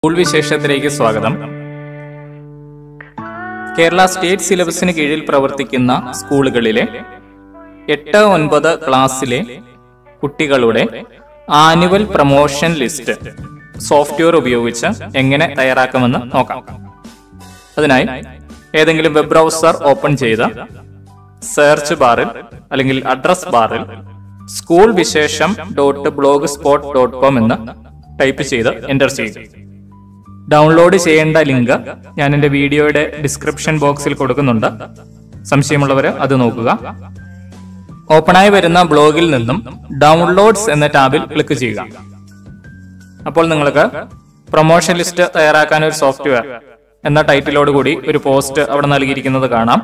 school വിശേഷത്തിലേക്ക് സ്വാഗതം Kerala state സിലബസിന് കീഴിൽ പ്രവർത്തിക്കുന്ന സ്കൂളുകളിലെ എട്ട് ഒൻപത് ക്ലാസ്സിലെ കുട്ടികളുടെ ആനുവൽ പ്രൊമോഷൻ ലിസ്റ്റ് സോഫ്റ്റ്വെയർ ഉപയോഗിച്ച് എങ്ങനെ തയ്യാറാക്കാമെന്ന് നോക്കാം അതിനായി ഏതെങ്കിലും വെബ് ബ്രൗസർ ഓപ്പൺ ചെയ്ത് സെർച്ച് ബാറിൽ അല്ലെങ്കിൽ അഡ്രസ് ബാറിൽ school Vishesham dot blogspot dot com എന്ന് ടൈപ്പ് ചെയ്ത് എൻ്റർ ചെയ്യുക ഡൗൺലോഡ് ചെയ്യേണ്ട ലിങ്ക് ഞാൻ എൻ്റെ വീഡിയോയുടെ ഡിസ്ക്രിപ്ഷൻ ബോക്സിൽ കൊടുക്കുന്നുണ്ട് സംശയമുള്ളവർ അത് നോക്കുക ഓപ്പണായി വരുന്ന ബ്ലോഗിൽ നിന്നും ഡൗൺലോഡ്സ് എന്ന ടാബിൽ ക്ലിക്ക് ചെയ്യുക അപ്പോൾ നിങ്ങൾക്ക് പ്രൊമോഷൻ ലിസ്റ്റ് തയ്യാറാക്കാൻ ഒരു സോഫ്റ്റ്വെയർ എന്ന ടൈറ്റിലോട് കൂടി ഒരു പോസ്റ്റ് അവിടെ നൽകിയിരിക്കുന്നത് കാണാം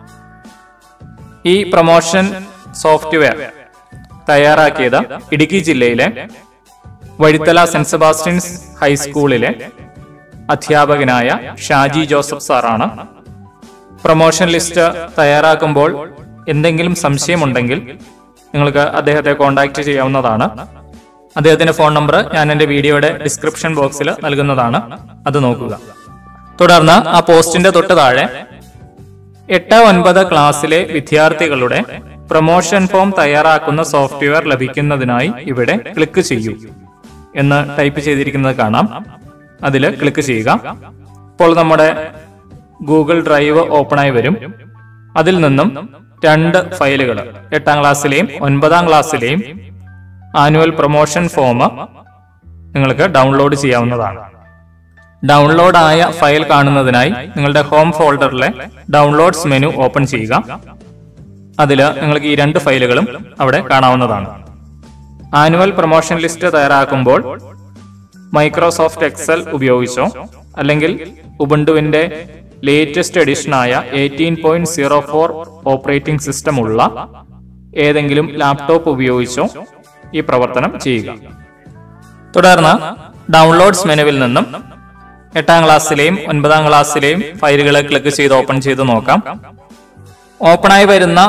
ഈ പ്രൊമോഷൻ സോഫ്റ്റ്വെയർ തയ്യാറാക്കിയത് ഇടുക്കി ജില്ലയിലെ വഴിത്തല സെന്റ് സെബാസ്റ്റ്യൻസ് ഹൈസ്കൂളിലെ അധ്യാപകനായ ഷാജി ജോസഫ് സാറാണ് പ്രൊമോഷൻ ലിസ്റ്റ് തയ്യാറാക്കുമ്പോൾ എന്തെങ്കിലും സംശയമുണ്ടെങ്കിൽ നിങ്ങൾക്ക് അദ്ദേഹത്തെ കോൺടാക്ട് ചെയ്യാവുന്നതാണ് അദ്ദേഹത്തിന്റെ ഫോൺ നമ്പർ ഞാൻ എന്റെ വീഡിയോയുടെ ഡിസ്ക്രിപ്ഷൻ ബോക്സിൽ നൽകുന്നതാണ് അത് നോക്കുക തുടർന്ന് ആ പോസ്റ്റിന്റെ തൊട്ട് താഴെ എട്ട് ഒൻപത് ക്ലാസ്സിലെ വിദ്യാർത്ഥികളുടെ പ്രൊമോഷൻ ഫോം തയ്യാറാക്കുന്ന സോഫ്റ്റ്വെയർ ലഭിക്കുന്നതിനായി ഇവിടെ ക്ലിക്ക് ചെയ്യൂ എന്ന് ടൈപ്പ് ചെയ്തിരിക്കുന്നത് കാണാം അതിൽ ക്ലിക്ക് ചെയ്യുക ഇപ്പോൾ നമ്മുടെ ഗൂഗിൾ ഡ്രൈവ് ഓപ്പണായി വരും അതിൽ നിന്നും രണ്ട് ഫയലുകൾ എട്ടാം ക്ലാസ്സിലെയും ഒൻപതാം ക്ലാസ്സിലെയും ആനുവൽ പ്രൊമോഷൻ ഫോം നിങ്ങൾക്ക് ഡൗൺലോഡ് ചെയ്യാവുന്നതാണ് ഡൗൺലോഡ് ആയ ഫയൽ കാണുന്നതിനായി നിങ്ങളുടെ ഹോം ഫോൾഡറിലെ ഡൗൺലോഡ്സ് മെനു ഓപ്പൺ ചെയ്യുക അതിൽ നിങ്ങൾക്ക് ഈ രണ്ട് ഫയലുകളും അവിടെ കാണാവുന്നതാണ് ആനുവൽ പ്രൊമോഷൻ ലിസ്റ്റ് തയ്യാറാക്കുമ്പോൾ മൈക്രോസോഫ്റ്റ് എക്സൽ ഉപയോഗിച്ചോ അല്ലെങ്കിൽ ഉബുണ്ടുവിന്റെ ലേറ്റസ്റ്റ് എഡിഷനായ eighteen point zero four operating system ഉള്ള ഏതെങ്കിലും ലാപ്ടോപ്പ് ഉപയോഗിച്ചോ ഈ പ്രവർത്തനം ചെയ്യുക തുടർന്ന് ഡൗൺലോഡ്സ് മെനുവിൽ നിന്നും എട്ടാം ക്ലാസ്സിലെയും ഒൻപതാം ക്ലാസ്സിലെയും ഫയലുകളെ ക്ലിക്ക് ചെയ്ത് ഓപ്പൺ ചെയ്ത് നോക്കാം ഓപ്പണായി വരുന്ന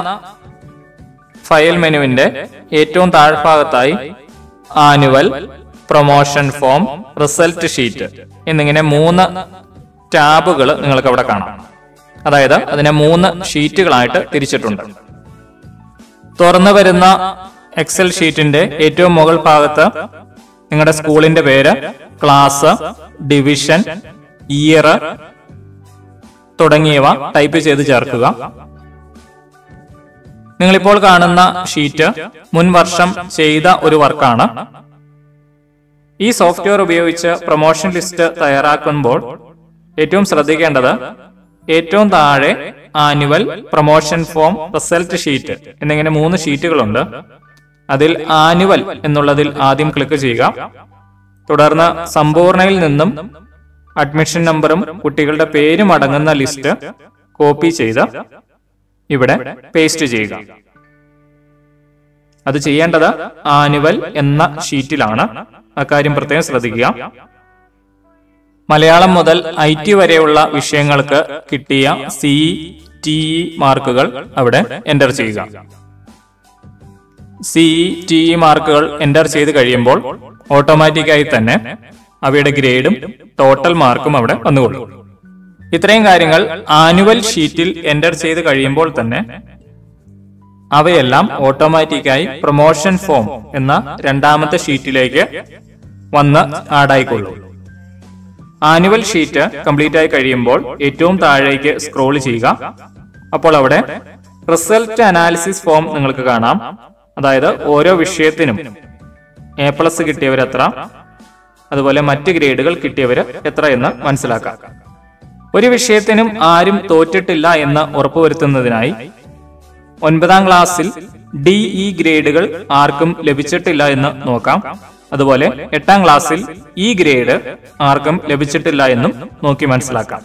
ഫയൽ മെനുവിന്റെ ഏറ്റവും താഴ്ഭാഗത്തായി annual promotion form result sheet എന്നിങ്ങനെ മൂന്ന് ടാബുകൾ നിങ്ങൾക്ക് അവിടെ കാണാം അതായത് അതിനെ മൂന്ന് ഷീറ്റുകളായിട്ട് തിരിച്ചിട്ടുണ്ട് തുറന്നു വരുന്ന എക്സൽ ഷീറ്റിന്റെ ഏറ്റവും മുകൾ ഭാഗത്ത് നിങ്ങളുടെ സ്കൂളിന്റെ പേര് ക്ലാസ് ഡിവിഷൻ ഇയർ തുടങ്ങിയവ ടൈപ്പ് ചെയ്ത് ചേർക്കുക നിങ്ങളിപ്പോൾ കാണുന്ന ഷീറ്റ് മുൻ വർഷം ചെയ്ത ഒരു വർക്കാണ് ഈ സോഫ്റ്റ്വെയർ ഉപയോഗിച്ച് പ്രൊമോഷൻ ലിസ്റ്റ് തയ്യാറാക്കുമ്പോൾ ഏറ്റവും ശ്രദ്ധിക്കേണ്ടത് ഏറ്റവും താഴെ annual promotion form result sheet എന്നിങ്ങനെ മൂന്ന് ഷീറ്റുകളുണ്ട് അതിൽ ആനുവൽ എന്നുള്ളതിൽ ആദ്യം ക്ലിക്ക് ചെയ്യുക തുടർന്ന് സമ്പൂർണയിൽ നിന്നും അഡ്മിഷൻ നമ്പറും കുട്ടികളുടെ പേരും അടങ്ങുന്ന ലിസ്റ്റ് കോപ്പി ചെയ്ത് ഇവിടെ പേസ്റ്റ് ചെയ്യുക അത് ചെയ്യേണ്ടത് ആനുവൽ എന്ന ഷീറ്റിലാണ് അക്കാര്യം പ്രത്യേകം ശ്രദ്ധിക്കുക മലയാളം മുതൽ ഐ ടി വരെയുള്ള വിഷയങ്ങൾക്ക് കിട്ടിയ സി ടി മാർക്കുകൾ അവിടെ എൻ്റർ ചെയ്യുക സി ടി മാർക്കുകൾ എൻ്റർ ചെയ്ത് കഴിയുമ്പോൾ ഓട്ടോമാറ്റിക്കായി തന്നെ അവയുടെ ഗ്രേഡും ടോട്ടൽ മാർക്കും അവിടെ വന്നുകൊള്ളും ഇത്രയും കാര്യങ്ങൾ ആനുവൽ ഷീറ്റിൽ എൻ്റർ ചെയ്ത് കഴിയുമ്പോൾ തന്നെ അവയെല്ലാം ഓട്ടോമാറ്റിക്കായി പ്രൊമോഷൻ ഫോം എന്ന രണ്ടാമത്തെ ഷീറ്റിലേക്ക് വന്ന് ആഡായിക്കൊള്ളും ആനുവൽ ഷീറ്റ് കംപ്ലീറ്റ് ആയി കഴിയുമ്പോൾ ഏറ്റവും താഴേക്ക് സ്ക്രോൾ ചെയ്യുക അപ്പോൾ അവിടെ റിസൾട്ട് അനാലിസിസ് ഫോം നിങ്ങൾക്ക് കാണാം അതായത് ഓരോ വിഷയത്തിനും എ പ്ലസ് കിട്ടിയവർ എത്ര അതുപോലെ മറ്റ് ഗ്രേഡുകൾ കിട്ടിയവർ എത്ര എന്ന് മനസ്സിലാക്കാം ഒരു വിഷയത്തിനും ആരും തോറ്റിട്ടില്ല എന്ന് ഉറപ്പുവരുത്തുന്നതിനായി ഒൻപതാം ക്ലാസ്സിൽ ഡി ഇ ഗ്രേഡുകൾ ആർക്കും ലഭിച്ചിട്ടില്ല എന്ന് നോക്കാം അതുപോലെ എട്ടാം ക്ലാസ്സിൽ ഈ ഗ്രേഡ് ആർക്കും ലഭിച്ചിട്ടില്ല എന്നും നോക്കി മനസ്സിലാക്കാം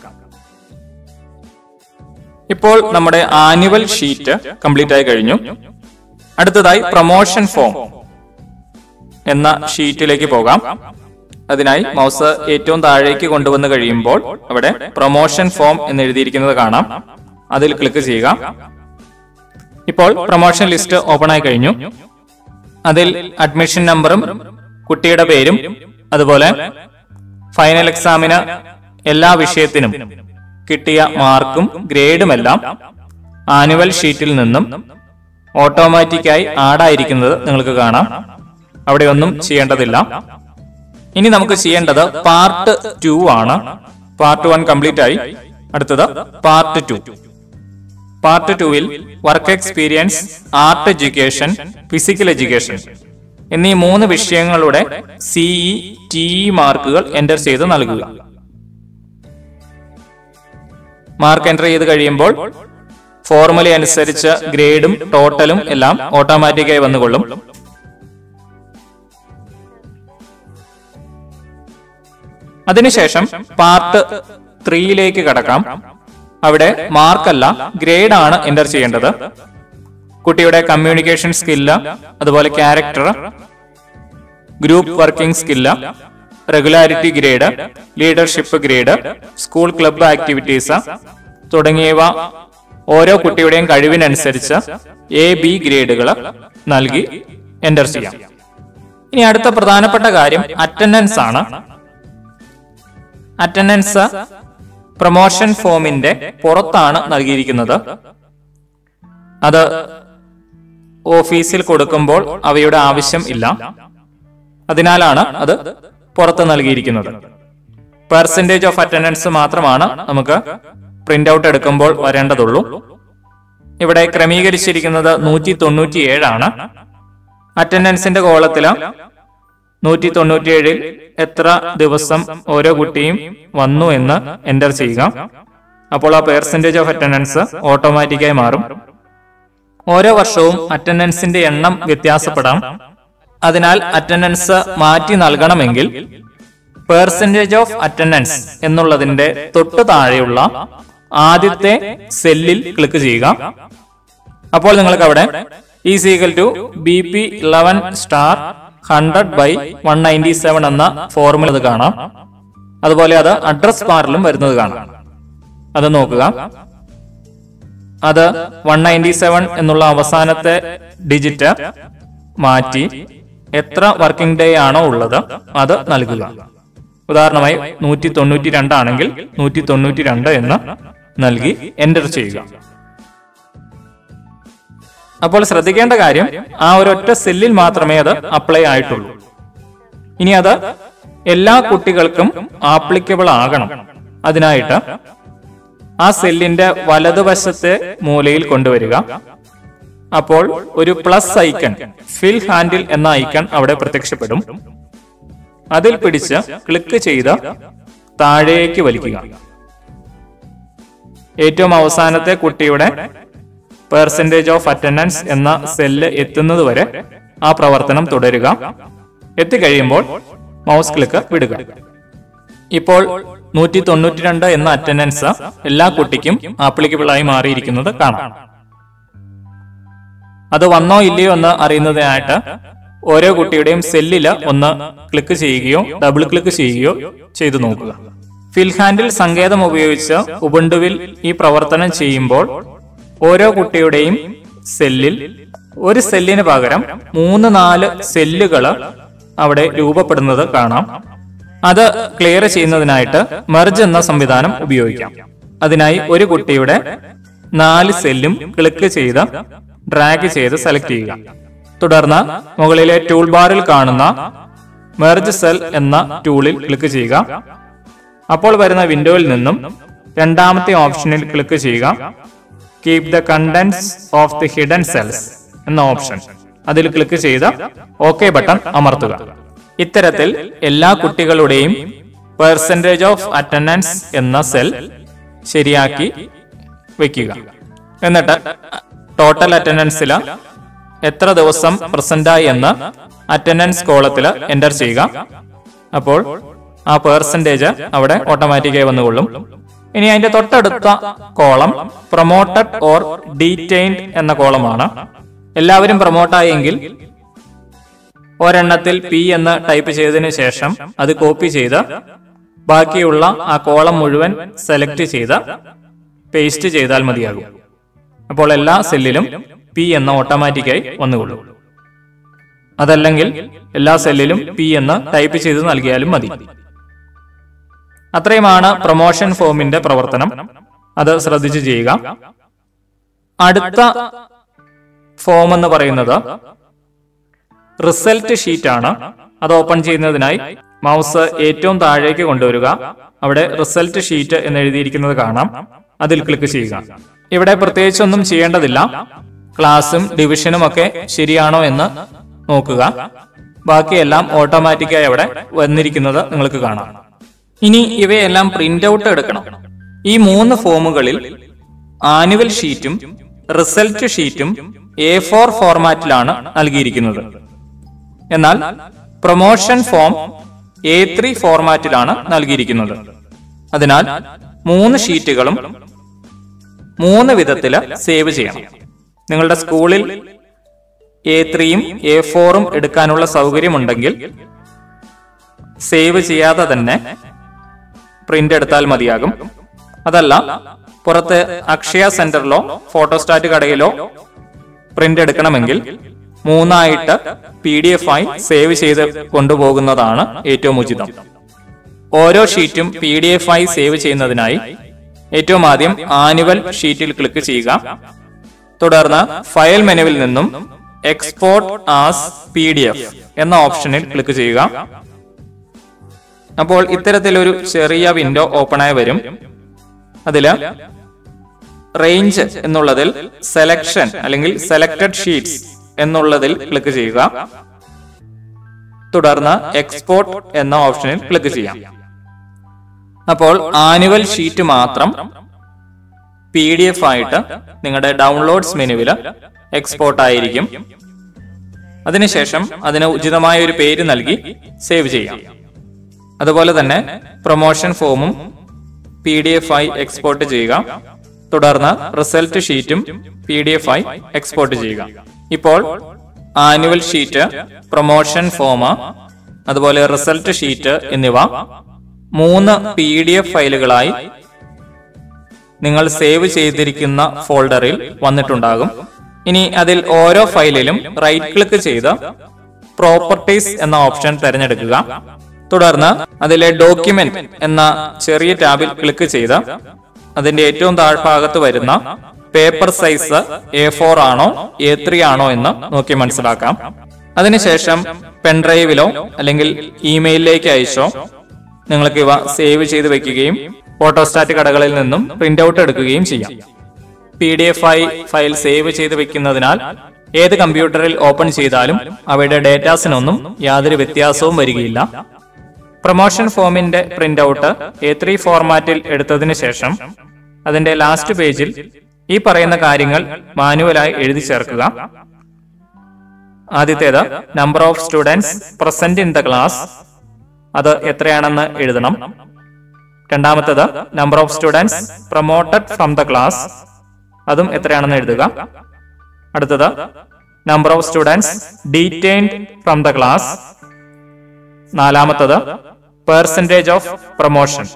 ഇപ്പോൾ നമ്മുടെ ആനുവൽ ഷീറ്റ് കംപ്ലീറ്റ് ആയി കഴിഞ്ഞു അടുത്തതായി പ്രൊമോഷൻ ഫോം എന്ന ഷീറ്റിലേക്ക് പോകാം അതിനായി മൗസ് ഏറ്റവും താഴേക്ക് കൊണ്ടുവന്ന് കഴിയുമ്പോൾ അവിടെ പ്രൊമോഷൻ ഫോം എന്ന് എഴുതിയിരിക്കുന്നത് കാണാം അതിൽ ക്ലിക്ക് ചെയ്യുക ഇപ്പോൾ പ്രൊമോഷൻ ലിസ്റ്റ് ഓപ്പൺ ആയി കഴിഞ്ഞു അതിൽ അഡ്മിഷൻ നമ്പറും കുട്ടിയുടെ പേരും അതുപോലെ ഫൈനൽ എക്സാമിന് എല്ലാ വിഷയത്തിനും കിട്ടിയ മാർക്കും ഗ്രേഡുമെല്ലാം ആനുവൽ ഷീറ്റിൽ നിന്നും ഓട്ടോമാറ്റിക്കായി ആഡായിരിക്കുന്നത് നിങ്ങൾക്ക് കാണാം അവിടെ ഒന്നും ചെയ്യേണ്ടതില്ല ഇനി നമുക്ക് ചെയ്യേണ്ടത് പാർട്ട് ടു ആണ് പാർട്ട് വൺ കംപ്ലീറ്റ് ആയി അടുത്തത് പാർട്ട് ടു പാർട്ട് ടുവിൽ work experience art education physical education എന്നീ മൂന്ന് വിഷയങ്ങളുടെ സിഇ ടി മാർക്കുകൾ എൻ്റർ ചെയ്ത് നൽകുക മാർക്ക് എൻ്റർ ചെയ്ത് കഴിയുമ്പോൾ ഫോർമുല അനുസരിച്ച് ഗ്രേഡും ടോട്ടലും എല്ലാം ഓട്ടോമാറ്റിക്കായി വന്നുകൊള്ളും അതിനുശേഷം പാർട്ട് ത്രീയിലേക്ക് കടക്കാം അവിടെ മാർക്കല്ല ഗ്രേഡ് ആണ് എൻ്റർ ചെയ്യേണ്ടത് കുട്ടിയുടെ കമ്മ്യൂണിക്കേഷൻ സ്കില്ല് അതുപോലെ character group working skill regularity grade leadership grade school club activities തുടങ്ങിയവ ഓരോ കുട്ടിയുടെയും കഴിവിനനുസരിച്ച് എ ബി ഗ്രേഡുകൾ നൽകി എൻ്റർ ചെയ്യാം ഇനി അടുത്ത പ്രധാനപ്പെട്ട കാര്യം അറ്റൻഡൻസ് ആണ് അറ്റൻഡൻസ് പ്രൊമോഷൻ ഫോമിന്റെ പുറത്താണ് നൽകിയിരിക്കുന്നത് അത് ഓഫീസിൽ കൊടുക്കുമ്പോൾ അവയുടെ ആവശ്യം ഇല്ല അതിനാലാണ് അത് പുറത്ത് നൽകിയിരിക്കുന്നത് പെർസെൻറ്റേജ് ഓഫ് അറ്റൻഡൻസ് മാത്രമാണ് നമുക്ക് പ്രിന്റ് ഔട്ട് എടുക്കുമ്പോൾ വരേണ്ടതുള്ളൂ ഇവിടെ ക്രമീകരിച്ചിരിക്കുന്നത് നൂറ്റി തൊണ്ണൂറ്റി ഏഴാണ് അറ്റൻഡൻസിന്റെ കോളത്തില് നൂറ്റി തൊണ്ണൂറ്റിയേഴിൽ എത്ര ദിവസം ഓരോ കുട്ടിയും വന്നു എന്ന് എൻ്റർ ചെയ്യുക അപ്പോൾ ആ പെർസെൻറ്റേജ് ഓഫ് അറ്റൻഡൻസ് ഓട്ടോമാറ്റിക്കായി മാറും ഓരോ വർഷവും അറ്റൻഡൻസിന്റെ എണ്ണം വ്യത്യാസപ്പെടാം അതിനാൽ അറ്റൻഡൻസ് മാറ്റി നൽകണമെങ്കിൽ പെർസെൻറ്റേജ് ഓഫ് അറ്റൻഡൻസ് എന്നുള്ളതിന്റെ തൊട്ടു താഴെയുള്ള ആദ്യത്തെ സെല്ലിൽ ക്ലിക്ക് ചെയ്യുക അപ്പോൾ നിങ്ങൾക്ക് അവിടെ is equal to B P eleven star hundred by one ninety seven എന്ന ഫോർമുല അത് കാണാം അതുപോലെ അത് അഡ്രസ് ബാറിലും വരുന്നത് കാണാം അത് നോക്കുക അത് വൺ നയൻറ്റി സെവൻ എന്നുള്ള അവസാനത്തെ ഡിജിറ്റ് മാറ്റി എത്ര വർക്കിംഗ് ഡേ ആണോ ഉള്ളത് അത് നൽകുക ഉദാഹരണമായി നൂറ്റി തൊണ്ണൂറ്റി രണ്ടാണെങ്കിൽ നൂറ്റി തൊണ്ണൂറ്റി രണ്ട് എന്ന് നൽകി എൻ്റർ ചെയ്യുക അപ്പോൾ ശ്രദ്ധിക്കേണ്ട കാര്യം ആ ഒരൊറ്റ സെല്ലിൽ മാത്രമേ അത് അപ്ലൈ ആയിട്ടുള്ളൂ ഇനി അത് എല്ലാ കുട്ടികൾക്കും ആപ്ലിക്കബിൾ ആകണം അതിനായിട്ട് ആ സെല്ലിന്റെ വലതുവശത്തെ മൂലയിൽ കൊണ്ടുവരിക അപ്പോൾ ഒരു പ്ലസ് ഐക്കൺ ഫിൽ ഹാൻഡിൽ എന്ന ഐക്കൺ അവിടെ പ്രത്യക്ഷപ്പെടും അതിൽ പിടിച്ച് ക്ലിക്ക് ചെയ്ത് താഴേക്ക് വലിക്കുക ഏറ്റവും അവസാനത്തെ കുട്ടിയുടെ പെർസെൻറ്റേജ് ഓഫ് അറ്റൻഡൻസ് എന്ന സെല്ല് എത്തുന്നത് വരെ ആ പ്രവർത്തനം തുടരുക എത്തിക്കഴിയുമ്പോൾ മൗസ് ക്ലിക്ക് വിടുക ഇപ്പോൾ നൂറ്റി തൊണ്ണൂറ്റി രണ്ട് എന്ന അറ്റൻഡൻസ് എല്ലാ കുട്ടിക്കും ആപ്ലിക്കബിൾ ആയി മാറിയിരിക്കുന്നത് കാണാം അത് വന്നോ ഇല്ലയോ എന്ന് അറിയുന്നതിനായിട്ട് ഓരോ കുട്ടിയുടെയും സെല്ലില് ഒന്ന് ക്ലിക്ക് ചെയ്യുകയോ ഡബിൾ ക്ലിക്ക് ചെയ്യുകയോ ചെയ്തു നോക്കുക ഫിൽ ഹാൻഡിൽ സങ്കേതം ഉപയോഗിച്ച് ഉബുണ്ടുവിൽ ഈ പ്രവർത്തനം ചെയ്യുമ്പോൾ ഓരോ കുട്ടിയുടെയും സെല്ലിൽ ഒരു സെല്ലിന് പകരം മൂന്ന് നാല് സെല്ലുകൾ അവിടെ രൂപപ്പെടുന്നത് കാണാം അത് ക്ലിയർ ചെയ്യുന്നതിനായിട്ട് മെർജ് എന്ന സംവിധാനം ഉപയോഗിക്കാം അതിനായി ഒരു കുട്ടിയുടെ നാല് സെല്ലും ക്ലിക്ക് ചെയ്ത് ഡ്രാഗ് ചെയ്ത് സെലക്ട് ചെയ്യുക തുടർന്ന് മുകളിലെ ടൂൾ ബാറിൽ കാണുന്ന മെർജ് സെൽ എന്ന ടൂളിൽ ക്ലിക്ക് ചെയ്യുക അപ്പോൾ വരുന്ന വിൻഡോയിൽ നിന്നും രണ്ടാമത്തെ ഓപ്ഷനിൽ ക്ലിക്ക് ചെയ്യുക keep the contents of the hidden cells എന്ന ഓപ്ഷൻ അതിൽ ക്ലിക്ക് ചെയ്ത് ഓക്കെ ബട്ടൺ അമർത്തുക ഇത്തരത്തിൽ എല്ലാ കുട്ടികളുടെയും പെർസെൻറ്റേജ് ഓഫ് അറ്റൻഡൻസ് എന്ന സെൽ ശരിയാക്കി വെക്കുക എന്നിട്ട് ടോട്ടൽ അറ്റൻഡൻസിൽ എത്ര ദിവസം പ്രസന്റായി എന്ന് അറ്റൻഡൻസ് കോളത്തിൽ എൻ്റർ ചെയ്യുക അപ്പോൾ ആ പെർസെൻറ്റേജ് അവിടെ ഓട്ടോമാറ്റിക്കായി വന്നുകൊള്ളും ഇനി അതിന്റെ തൊട്ടടുത്ത കോളം പ്രൊമോട്ടഡ് ഓർ ഡീറ്റെയിൻഡ് എന്ന കോളമാണ് എല്ലാവരും പ്രൊമോട്ടായെങ്കിൽ ഒരെണ്ണത്തിൽ പി എന്ന് ടൈപ്പ് ചെയ്തതിനു ശേഷം അത് കോപ്പി ചെയ്ത് ബാക്കിയുള്ള ആ കോളം മുഴുവൻ സെലക്ട് ചെയ്ത് പേസ്റ്റ് ചെയ്താൽ മതിയാകും അപ്പോൾ എല്ലാ സെല്ലിലും പി എന്ന ഓട്ടോമാറ്റിക്കായി വന്നുകൊള്ളും അതല്ലെങ്കിൽ എല്ലാ സെല്ലിലും പി എന്ന് ടൈപ്പ് ചെയ്ത് നൽകിയാലും മതി അത്രയുമാണ് പ്രൊമോഷൻ ഫോമിന്റെ പ്രവർത്തനം അത് ശ്രദ്ധിച്ചു ചെയ്യുക അടുത്ത ഫോം എന്ന് പറയുന്നത് റിസൾട്ട് ഷീറ്റ് ആണ് അത് ഓപ്പൺ ചെയ്യുന്നതിനായി മൗസ് ഏറ്റവും താഴേക്ക് കൊണ്ടുവരിക അവിടെ റിസൾട്ട് ഷീറ്റ് എന്ന് എഴുതിയിരിക്കുന്നത് കാണാം അതിൽ ക്ലിക്ക് ചെയ്യുക ഇവിടെ പ്രത്യേകിച്ചൊന്നും ചെയ്യേണ്ടതില്ല ക്ലാസ്സും ഡിവിഷനും ഒക്കെ ശരിയാണോ എന്ന് നോക്കുക ബാക്കിയെല്ലാം ഓട്ടോമാറ്റിക്കായി അവിടെ വന്നിരിക്കുന്നത് നിങ്ങൾക്ക് കാണാം ഇനി ഇവയെല്ലാം പ്രിന്റ് ഔട്ട് എടുക്കണം ഈ മൂന്ന് ഫോമുകളിൽ ആനുവൽ ഷീറ്റും റിസൾട്ട് ഷീറ്റും എ ഫോർ ഫോർമാറ്റിലാണ് നൽകിയിരിക്കുന്നത് എന്നാൽ പ്രൊമോഷൻ ഫോം എ ത്രീ ഫോർമാറ്റിലാണ് നൽകിയിരിക്കുന്നത് അതിനാൽ മൂന്ന് ഷീറ്റുകളും മൂന്ന് വിധത്തിൽ സേവ് ചെയ്യണം നിങ്ങളുടെ സ്കൂളിൽ എ ത്രീയും എ ഫോറും എടുക്കാനുള്ള സൗകര്യമുണ്ടെങ്കിൽ സേവ് ചെയ്യാതെ തന്നെ പ്രിന്റ് എടുത്താൽ മതിയാകും അതല്ല പുറത്ത് അക്ഷയ സെന്ററിലോ ഫോട്ടോസ്റ്റാറ്റ് കടയിലോ പ്രിന്റ് എടുക്കണമെങ്കിൽ മൂന്നായിട്ട് പി ഡി എഫ് ആയി സേവ് ചെയ്ത് കൊണ്ടുപോകുന്നതാണ് ഏറ്റവും ഉചിതം ഓരോ ഷീറ്റും പി ഡി എഫ് ആയി സേവ് ചെയ്യുന്നതിനായി ഏറ്റവും ആദ്യം ആനുവൽ ഷീറ്റിൽ ക്ലിക്ക് ചെയ്യുക തുടർന്ന് ഫയൽ മെനുവിൽ നിന്നും export as P D F എന്ന ഓപ്ഷനിൽ ക്ലിക്ക് ചെയ്യുക അപ്പോൾ ഇത്തരത്തിലൊരു ചെറിയ വിൻഡോ ഓപ്പണായി വരും അതില് റേഞ്ച് എന്നുള്ളതിൽ സെലക്ഷൻ അല്ലെങ്കിൽ സെലക്ടഡ് ഷീറ്റ്സ് എന്നുള്ളതിൽ ക്ലിക്ക് ചെയ്യുക തുടർന്ന് എക്സ്പോർട്ട് എന്ന ഓപ്ഷനിൽ ക്ലിക്ക് ചെയ്യാം അപ്പോൾ ആനുവൽ ഷീറ്റ് മാത്രം പി ഡി എഫ് ആയിട്ട് നിങ്ങളുടെ ഡൗൺലോഡ്സ് മെനുവിൽ എക്സ്പോർട്ട് ആയിരിക്കും അതിനുശേഷം അതിന് ഉചിതമായ ഒരു പേര് നൽകി സേവ് ചെയ്യാം അതുപോലെ തന്നെ പ്രൊമോഷൻ ഫോമും പി ഡി എഫ് ആയി എക്സ്പോർട്ട് ചെയ്യുക തുടർന്ന് റിസൾട്ട് ഷീറ്റും പി ഡി എഫ് ആയി എക്സ്പോർട്ട് ചെയ്യുക ഇപ്പോൾ ആനുവൽ ഷീറ്റ് പ്രൊമോഷൻ ഫോം അതുപോലെ റിസൾട്ട് ഷീറ്റ് എന്നിവ മൂന്ന് പി ഡി എഫ് ഫയലുകളായി നിങ്ങൾ സേവ് ചെയ്തിരിക്കുന്ന ഫോൾഡറിൽ വന്നിട്ടുണ്ടാകും ഇനി അതിൽ ഓരോ ഫയലിലും റൈറ്റ് ക്ലിക്ക് ചെയ്ത് പ്രോപ്പർട്ടീസ് എന്ന ഓപ്ഷൻ തിരഞ്ഞെടുക്കുക തുടർന്ന് അതിലെ ഡോക്യുമെന്റ് എന്ന ചെറിയ ടാബിൽ ക്ലിക്ക് ചെയ്ത് അതിന്റെ ഏറ്റവും താഴ്ഭാഗത്ത് വരുന്ന പേപ്പർ സൈസ് എ ഫോർ ആണോ എ ത്രീ ആണോ എന്ന് നോക്കി മനസ്സിലാക്കാം അതിനുശേഷം പെൻഡ്രൈവിലോ അല്ലെങ്കിൽ ഇമെയിലിലേക്ക് അയച്ചോ നിങ്ങൾക്ക് ഇവ സേവ് ചെയ്ത് വെക്കുകയും ഫോട്ടോസ്റ്റാറ്റ് കടകളിൽ നിന്നും പ്രിന്റ് ഔട്ട് എടുക്കുകയും ചെയ്യാം പി ഡി എഫ് ആയി ഫയൽ സേവ് ചെയ്ത് വെക്കുന്നതിനാൽ ഏത് കമ്പ്യൂട്ടറിൽ ഓപ്പൺ ചെയ്താലും അവയുടെ ഡേറ്റാസിനൊന്നും യാതൊരു വ്യത്യാസവും വരികയില്ല പ്രൊമോഷൻ ഫോമിന്റെ പ്രിന്റ് ഔട്ട് എ ത്രീ ഫോർമാറ്റിൽ എടുത്തതിന് ശേഷം അതിന്റെ ലാസ്റ്റ് പേജിൽ ഈ പറയുന്ന കാര്യങ്ങൾ മാനുവലായി എഴുതി ചേർക്കുക ആദ്യത്തേത് number of students present in the class അത് എത്രയാണെന്ന് എഴുതണം രണ്ടാമത്തേത് number of students promoted from the class അതും എത്രയാണെന്ന് എഴുതുക അടുത്തത് number of students detained from the class നാലാമത്തത് പെർസെന്റേജ് ഓഫ് പ്രൊമോഷൻ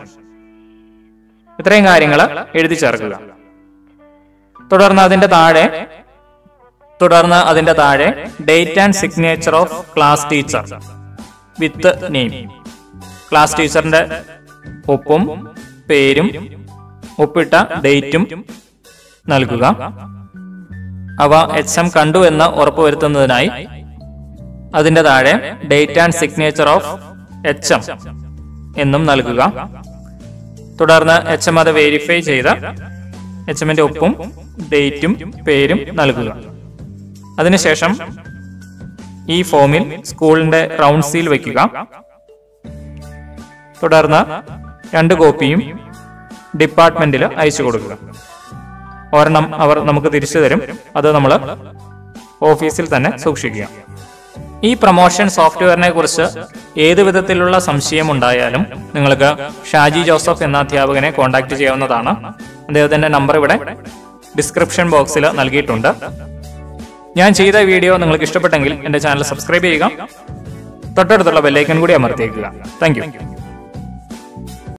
ഇത്രയും കാര്യങ്ങൾ എഴുതി ചേർക്കുക തുടർന്ന് അതിന്റെ താഴെ തുടർന്ന് അതിന്റെ താഴെ date and signature of class teacher with name class ടീച്ചറിന്റെ ഒപ്പും പേരും ഒപ്പിട്ട ഡേറ്റും നൽകുക അവ എച്ച് എം കണ്ടു എന്ന് ഉറപ്പുവരുത്തുന്നതിനായി അതിന്റെ താഴെ date and signature of H M എന്നും നൽകുക തുടർന്ന് എച്ച് എം അത് വെരിഫൈ ചെയ്ത് എച്ച് എമ്മിന്റെ ഒപ്പും ഡേറ്റും പേരും നൽകുക അതിനുശേഷം ഈ ഫോമിൽ സ്കൂളിന്റെ റൗണ്ട് സീൽ വയ്ക്കുക തുടർന്ന് രണ്ട് കോപ്പിയും ഡിപ്പാർട്ട്മെന്റിൽ അയച്ചു കൊടുക്കുക ഒരെണ്ണം അവർ നമുക്ക് തിരിച്ചു തരും അത് നമ്മൾ ഓഫീസിൽ തന്നെ സൂക്ഷിക്കുക ഈ പ്രൊമോഷൻ സോഫ്റ്റ്വെയറിനെ കുറിച്ച് ഏത് വിധത്തിലുള്ള സംശയം ഉണ്ടായാലും നിങ്ങൾക്ക് ഷാജി ജോസഫ് എന്ന അധ്യാപകനെ കോൺടാക്ട് ചെയ്യാവുന്നതാണ് അദ്ദേഹത്തിന്റെ നമ്പർ ഇവിടെ ഡിസ്ക്രിപ്ഷൻ ബോക്സിൽ നൽകിയിട്ടുണ്ട് ഞാൻ ചെയ്ത വീഡിയോ നിങ്ങൾക്ക് ഇഷ്ടപ്പെട്ടെങ്കിൽ എന്റെ ചാനൽ സബ്സ്ക്രൈബ് ചെയ്യുക തൊട്ടടുത്തുള്ള ബെല്ലൈക്കൺ കൂടി അമർത്തിയേക്കുക താങ്ക്